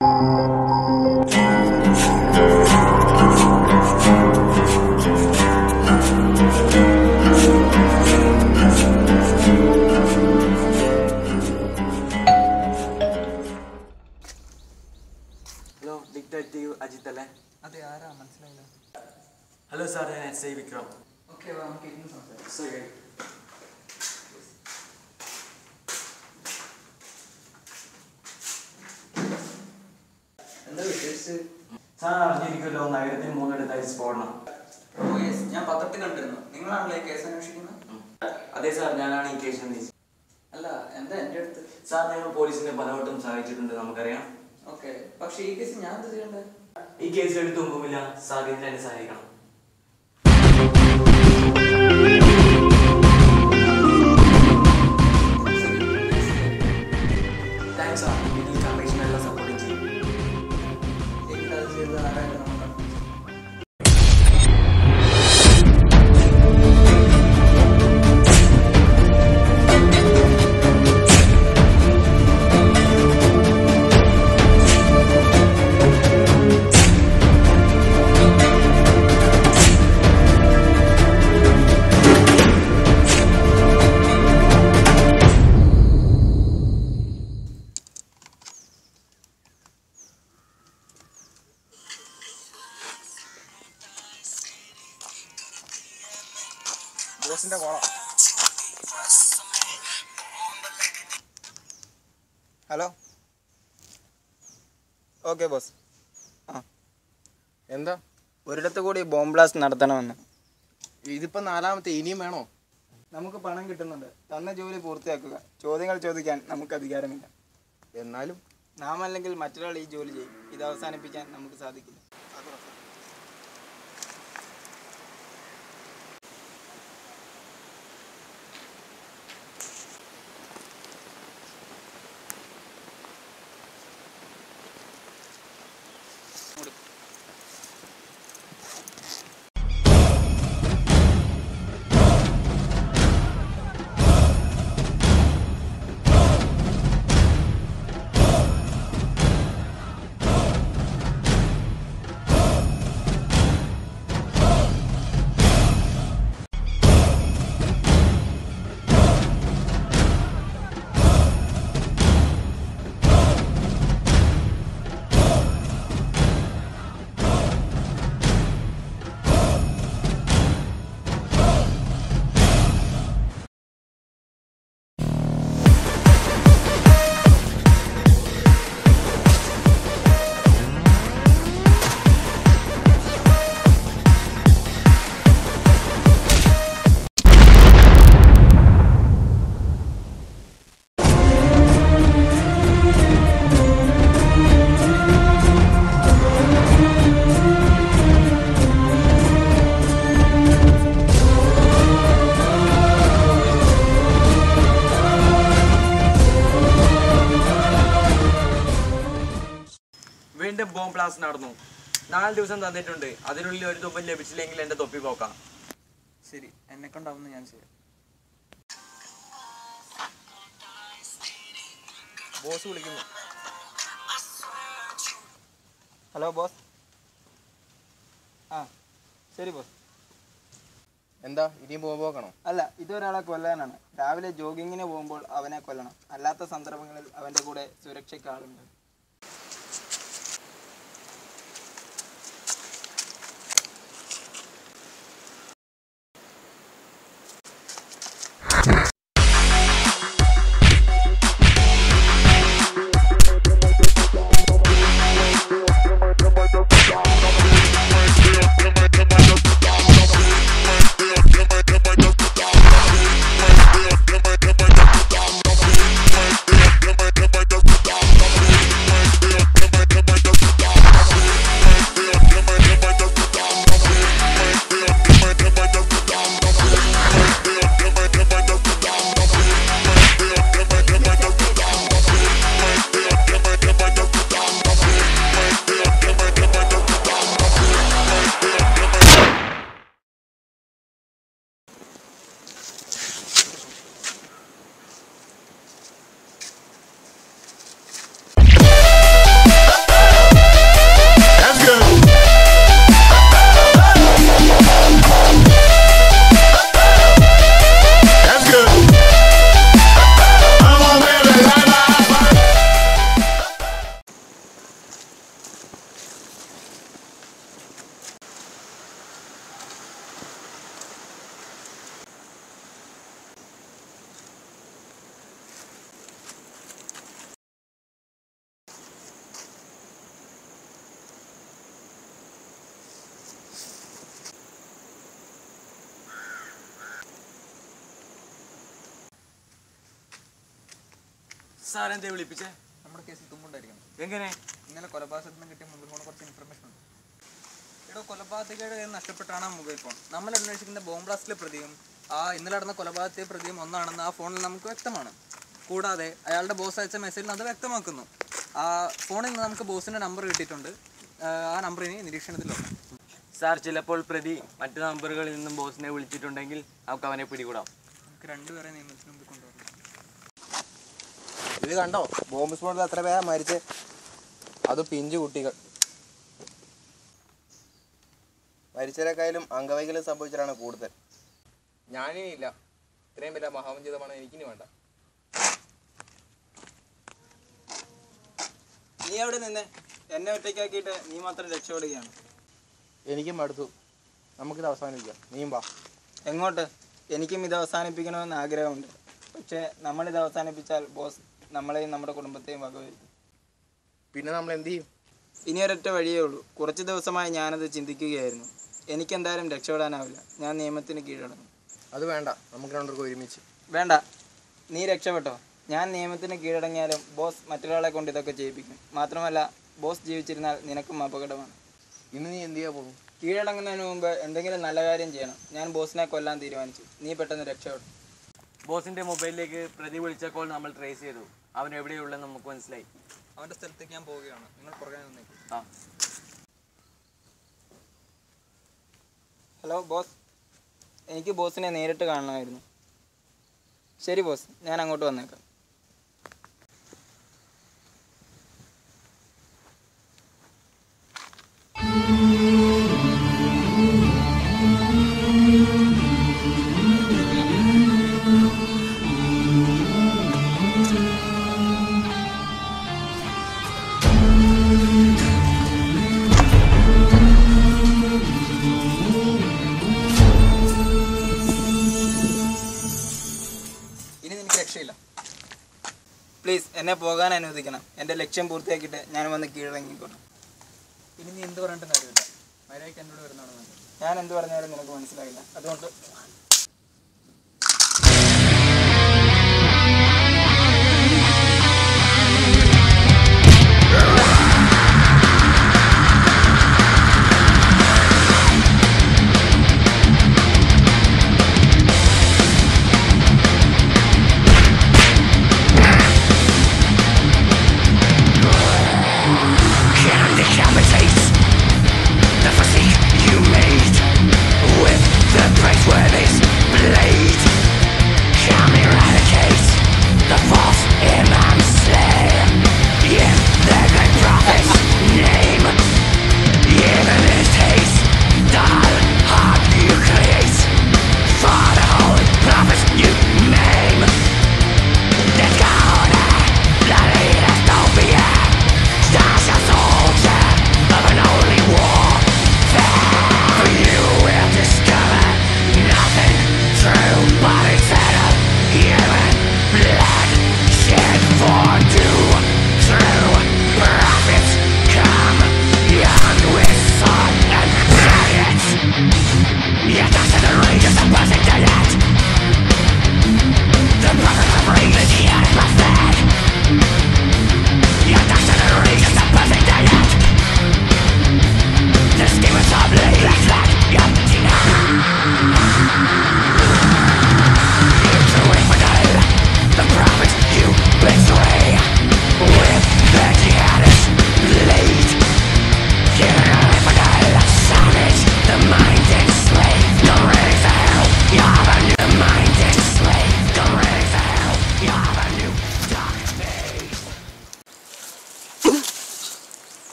Hello detective Ajith അല്ലേ അതെ ആരാ മനസ്സിലായില്ല ഹലോ സാർ ഞാൻ എസ് ഐ വിക്രം ഓക്കെ നമുക്ക് ഇരുന്ന് സംസാരിക്കാം സോറി എന്താ വിശേഷിച്ച് സാർ അറിഞ്ഞിരിക്കുമല്ലോ നഗരത്തിൽ മൂന്നിടത്തായി സ്ഫോടനം ഓ യെസ് ഞാൻ പത്രത്തിൽ കണ്ടിരുന്നു നിങ്ങളാണല്ലേ ഈ കേസ് അന്വേഷിക്കുന്നത് അതെ സാർ ഞാനാണ് ഈ കേസ് അന്വേഷിച്ചത് അല്ല എന്താ എൻ്റെ അടുത്ത് സാർ ഞങ്ങൾ പോലീസിനെ പലവട്ടം സഹായിച്ചിട്ടുണ്ട് നമുക്കറിയാം ഓക്കെ പക്ഷേ ഈ കേസ് ഞാൻ എന്താ ചെയ്യണ്ടേ ഈ കേസിൽ എടുത്തു മുമ്പില്ല സാർ ഇതിനെ എന്നെ സഹായിക്കണം താങ്ക്സ് സാർ ഇതിൽ കമ്മീഷനെല്ലാം സപ്പോർട്ട് ചെയ്യും എനിക്കത് ചെയ്തത് ആരായിട്ട് നോക്കാം ബോസിന്റെ കോള ഹലോ ഓക്കെ ബോസ് ആ എന്താ ഒരിടത്ത് കൂടി ബോംബ് ബ്ലാസ്റ്റ് നടത്തണമെന്ന് ഇതിപ്പോ നാലാമത്തെ ഇനിയും വേണോ നമുക്ക് പണം കിട്ടുന്നുണ്ട് തന്ന ജോലി പൂർത്തിയാക്കുക ചോദ്യങ്ങൾ ചോദിക്കാൻ നമുക്ക് അധികാരമില്ല എന്നാലും നാം അല്ലെങ്കിൽ മറ്റൊരാൾ ഈ ജോലി ചെയ്യും ഇത് അവസാനിപ്പിക്കാൻ നമുക്ക് സാധിക്കില്ല വീണ്ടും ബോംബ് ബ്ലാസ്റ്റ് നടന്നു നാല് ദിവസം തന്നിട്ടുണ്ട് അതിനുള്ളിൽ ഒരു തുമ്പം ലഭിച്ചില്ലെങ്കിൽ എന്റെ തൊപ്പി പോക്കാം ശരി എന്നെ കൊണ്ടാവുന്ന ഞാൻ ചെയ്യാം ബോസ് വിളിക്കുന്നു ഹലോ ബോസ് ആ ശരി ബോസ് എന്താ ഇനിയും പോകുമ്പോ നോക്കണോ അല്ല ഇതൊരാളെ കൊല്ലാനാണ് രാവിലെ ജോഗിങ്ങിന് പോകുമ്പോൾ അവനെ കൊല്ലണം അല്ലാത്ത സന്ദർഭങ്ങളിൽ അവൻ്റെ കൂടെ സുരക്ഷയ്ക്ക് ആളുണ്ട് Thank you. സാർ എന്തേ വിളിപ്പിച്ചേ നമ്മുടെ കേസിൽ തുമ്പുണ്ടായിരിക്കണം എങ്ങനെ ഇന്നലെ കൊലപാതകത്തിൽ നിന്ന് കിട്ടിയ മൊബൈൽ ഫോണിൽ കുറച്ച് ഇൻഫർമേഷൻ ഉണ്ട് ഇവിടെ കൊലപാതകയുടെ കയ്യിൽ നിന്ന് നഷ്ടപ്പെട്ടാണ് ആ മൊബൈൽ ഫോൺ നമ്മൾ അന്വേഷിക്കുന്ന ബോംബ് ബ്ലാസ്റ്റിലെ പ്രതിയും ആ ഇന്നലെ നടന്ന കൊലപാതകത്തെ പ്രതിയും ഒന്നാണെന്ന് ആ ഫോണിൽ നമുക്ക് വ്യക്തമാണ് കൂടാതെ അയാളുടെ ബോസ് അയച്ച മെസ്സേജിൽ അത് വ്യക്തമാക്കുന്നു ആ ഫോണിൽ നിന്ന് നമുക്ക് ബോസിന്റെ നമ്പർ കിട്ടിയിട്ടുണ്ട് ആ, ആ നമ്പർ ഇനി നിരീക്ഷണത്തിലുണ്ട് സാർ ചിലപ്പോൾ പ്രതി മറ്റു നമ്പറുകളിൽ നിന്നും ബോസിനെ വിളിച്ചിട്ടുണ്ടെങ്കിൽ നമുക്ക് അവനെ പിടികൂടാം നമുക്ക് രണ്ടുപേരെ നിയമത്തിന് മുമ്പിൽ കൊണ്ടുവരണം ഇത് കണ്ടോ ബോംബ് സ്ഫോടനത്തിൽ എത്ര പേരാ മരിച്ച് അത് പിഞ്ചു കുട്ടികൾ മരിച്ചതിനേക്കാളും അംഗവൈകല്യം സംഭവിച്ചവരാണ് കൂടുതൽ ഞാനേ ഇല്ല ഇത്രയും വലിയ മഹാവഞ്ചിതമാണ് എനിക്കിനി വേണ്ട നീ അവിടെ നിന്ന് എന്നെ ഒറ്റയ്ക്കാക്കിയിട്ട് നീ മാത്രം രക്ഷപ്പെടുകയാണ് എനിക്കും മടുത്തു നമുക്കിത് അവസാനിപ്പിക്കാം നീയും വാ എങ്ങോട്ട് എനിക്കും ഇത് അവസാനിപ്പിക്കണമെന്ന് ആഗ്രഹമുണ്ട് പക്ഷേ നമ്മളിത് അവസാനിപ്പിച്ചാൽ ബോസ് നമ്മളെയും നമ്മുടെ കുടുംബത്തെയും വകവരുത്തും പിന്നെ നമ്മൾ എന്ത് ചെയ്യും ഇനി ഒരൊറ്റ വഴിയേ ഉള്ളൂ കുറച്ച് ദിവസമായി ഞാനത് ചിന്തിക്കുകയായിരുന്നു എനിക്കെന്തായാലും രക്ഷപ്പെടാനാവില്ല ഞാൻ നിയമത്തിന് കീഴടങ്ങും അത് വേണ്ട നമുക്ക് രണ്ടുപേർക്കും ഒരുമിച്ച് വേണ്ട നീ രക്ഷപ്പെട്ടോ ഞാൻ നിയമത്തിന് കീഴടങ്ങിയാലും ബോസ് മറ്റൊരാളെ കൊണ്ട് ഇതൊക്കെ ചെയ്യിപ്പിക്കും മാത്രമല്ല ബോസ് ജീവിച്ചിരുന്നാൽ നിനക്കും അപകടമാണ് ഇന്ന് നീ എന്ത് ചെയ്യാൻ പോകും കീഴടങ്ങുന്നതിന് മുമ്പ് എന്തെങ്കിലും നല്ല കാര്യം ചെയ്യണം ഞാൻ ബോസിനെ കൊല്ലാൻ തീരുമാനിച്ചു നീ പെട്ടെന്ന് രക്ഷപ്പെടും ബോസിന്റെ മൊബൈലിലേക്ക് പ്രതി വിളിച്ച കോൾ നമ്മൾ ട്രേസ് ചെയ്തു അവൻ എവിടെയുള്ളതെന്ന് നമുക്ക് മനസ്സിലായി അവന്റെ സ്ഥലത്തേക്ക് ഞാൻ പോവുകയാണ് നിങ്ങൾ പുറകെ നിന്നേക്കും ആ ഹലോ ബോസ് എനിക്ക് ബോസിനെ നേരിട്ട് കാണണമായിരുന്നു ശരി ബോസ് ഞാൻ അങ്ങോട്ട് വന്നേക്കാം ഇനി നിനക്ക് രക്ഷയില്ല പ്ലീസ് എന്നെ പോകാൻ അനുവദിക്കണം എൻ്റെ ലക്ഷ്യം പൂർത്തിയാക്കിയിട്ട് ഞാൻ വന്ന് കീഴടങ്ങിക്കോട്ടെ ഇനി നീ എന്ത് പറഞ്ഞിട്ടും കാര്യമില്ല മര്യാദയ്ക്ക് എന്നോട് വരുന്നതാണ് നല്ലത് ഞാൻ എന്ത് പറഞ്ഞാലും നിനക്ക് മനസ്സിലാകില്ല അതുകൊണ്ട് Can decapitate the physique you made with the praiseworthy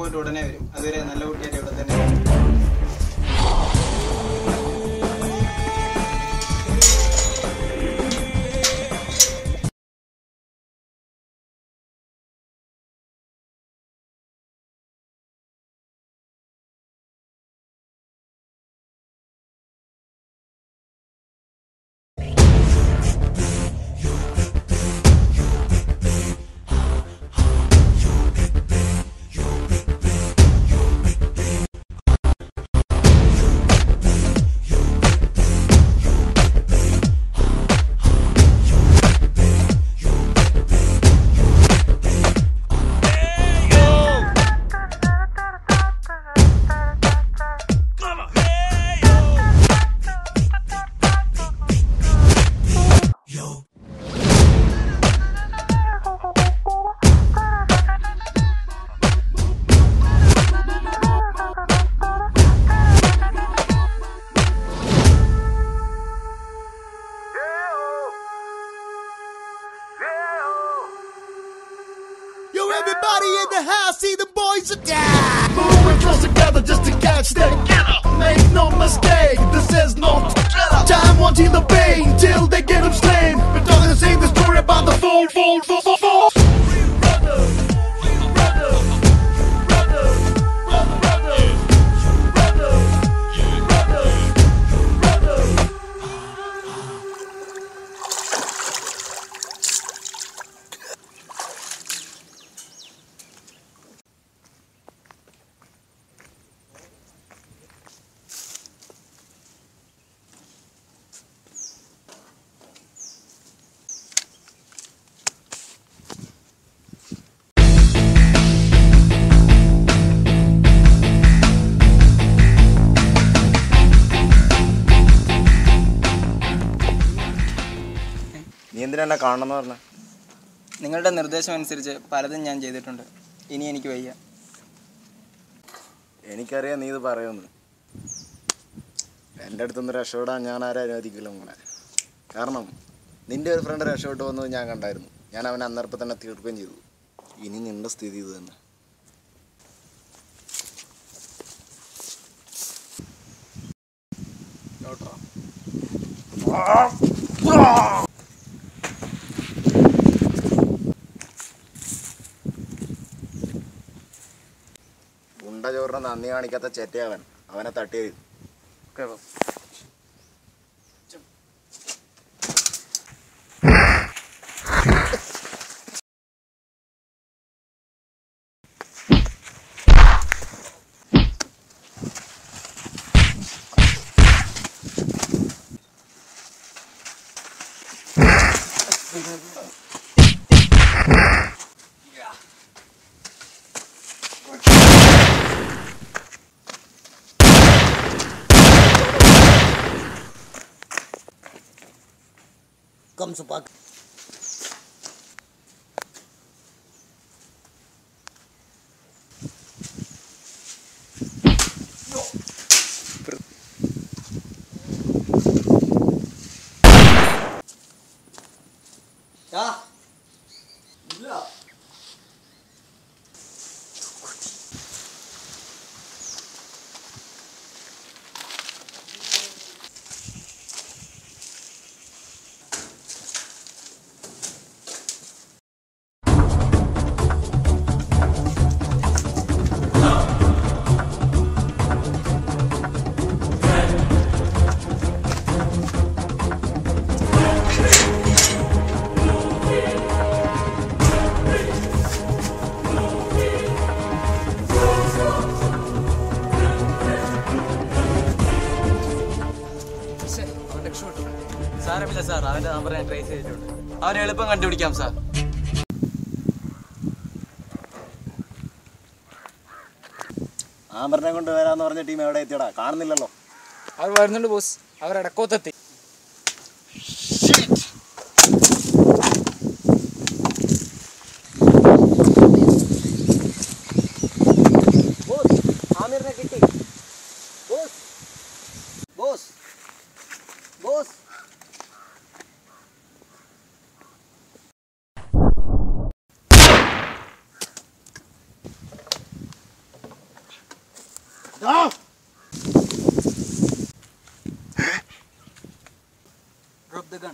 improvement ഉടനെ വരും അതുവരെ നല്ല കുട്ടിയായിട്ട് ഇവിടെ തന്നെ Yo, everybody in the house, see the boys are down. Moving close together just to catch them. Make no mistake, this is not time wanting the pain till they get them slain. We're talking to say the story about the fall, fall, fall, fall, fall. നീ എന്തിനാ എന്നെ കാണണമെന്ന് പറഞ്ഞ നിങ്ങളുടെ നിർദ്ദേശം അനുസരിച്ച് പലതും ഞാൻ ചെയ്തിട്ടുണ്ട് ഇനി എനിക്ക് വയ്യ എനിക്കറിയാം നീ ഇത് പറയുമെന്ന് എൻ്റെ അടുത്തൊന്ന് രക്ഷപ്പെടാൻ ഞാൻ ആരും അനുവദിക്കില്ല മോനെ കാരണം നിന്റെ ഒരു ഫ്രണ്ട് രക്ഷപ്പെട്ടു വന്നത് ഞാൻ കണ്ടായിരുന്നു ഞാൻ അവനെ അന്നേരപ്പം തന്നെ തീർക്കുകയും ചെയ്തു ഇനി നിന്റെ സ്ഥിതി ഇത് തന്നെ ഉണ്ട ചോറിന് നന്ദി കാണിക്കാത്ത ചെറ്റയവൻ അവനെ തട്ടിയത് സാരമില്ല സാർ അവന്റെ നമ്പർ ഞാൻ ട്രേസ് ചെയ്തിട്ടുണ്ട് അവനെ എളുപ്പം കണ്ടുപിടിക്കാം സാർ ആമറിനെ കൊണ്ട് വരാന്ന് പറഞ്ഞ ടീം എവിടെ എത്തിയടാ കാണുന്നില്ലല്ലോ അവർ വരുന്നുണ്ട് ബോസ് അവർ ഇടക്കോത്തെത്തി ആമിറിനെ കിട്ടി boss boss boss drop the gun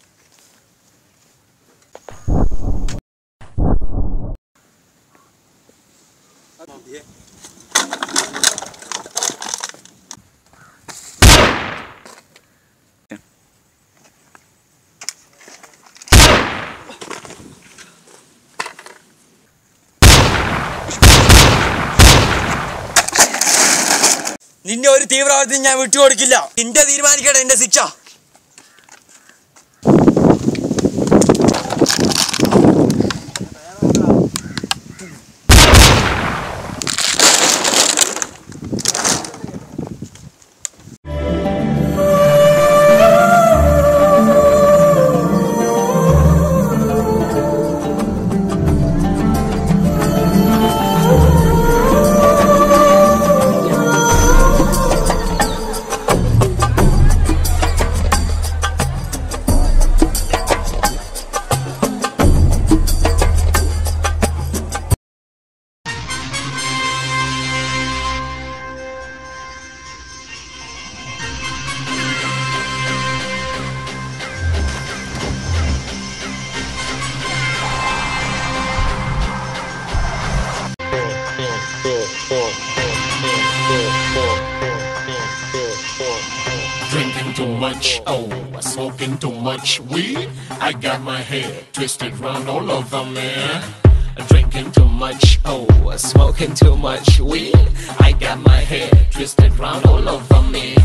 നിന്നെ ഒരു തീവ്രവാദത്തിന് ഞാൻ വിട്ടുകൊടുക്കില്ല നിന്റെ തീരുമാനിക്കട്ടെ എന്റെ ശിക്ഷ Drinking too much, oh, smoking too much weed. I got my head twisted round all over me. Drinking too much, oh, smoking too much weed. I got my head twisted round all over me.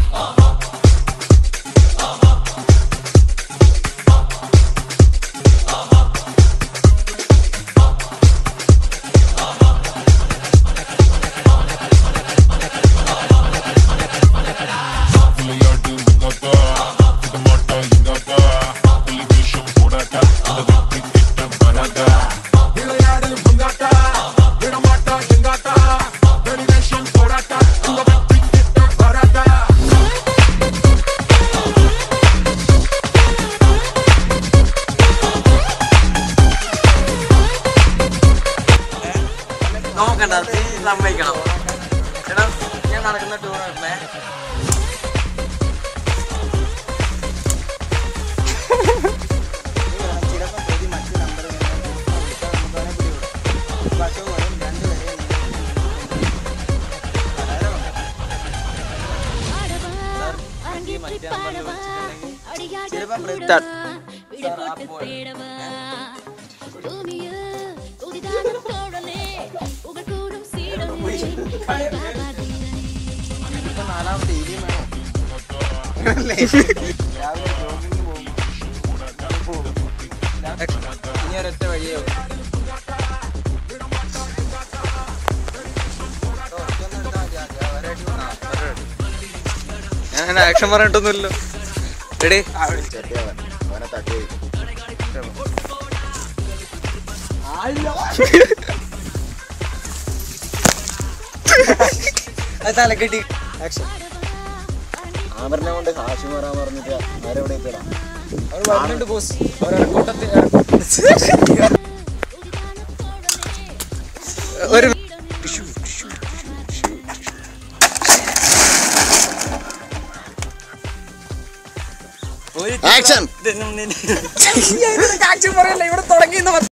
നോക്കണ്ട നീ സമ്മതിക്കണം എടാ ഞാൻ നടക്കുന്ന ടൂറിനെ ചിലപ്പോൾ പ്രതി മറ്റു നമ്പറിൽ നിന്ന് വിളിച്ചാൽ നമുക്ക് അവനെ പിടികൂടാം പക്ഷേ വെറും രണ്ട് വരെ ചിലപ്പം പ്രതി ഇപ്പം നാലാമത്തെ ഇനിയും വേണോ രാവിലെ ജോഗിങ് പോകും ഇനി ഒരൊറ്റ വഴിയേ ഉള്ളൂ. ഓ, ഇതൊന്നും എടുത്താൽ മതി. ആ, ഒരടി വന്നാ, ഒരടി. ഞാൻ ആക്ഷൻ പറഞ്ഞിട്ടൊന്നുമില്ലല്ലോ റെഡി ചെട്ടിയവൻ അവനെ തട്ടി തലക്കെട്ടി ആമറിനെ കൊണ്ട് കാശ് മാറാൻ പറഞ്ഞിട്ട് ആരെവിടെ എത്തിയടാ അവര് വരുന്നുണ്ട് ബോസ് അവരക്കൂട്ടത്തിൽ ഒരു ഒരു ആക്ഷൻ ഇതൊന്നും നിന്നെ- ആക്ഷൻ പറയല്ല ഇവിടെ തുടങ്ങി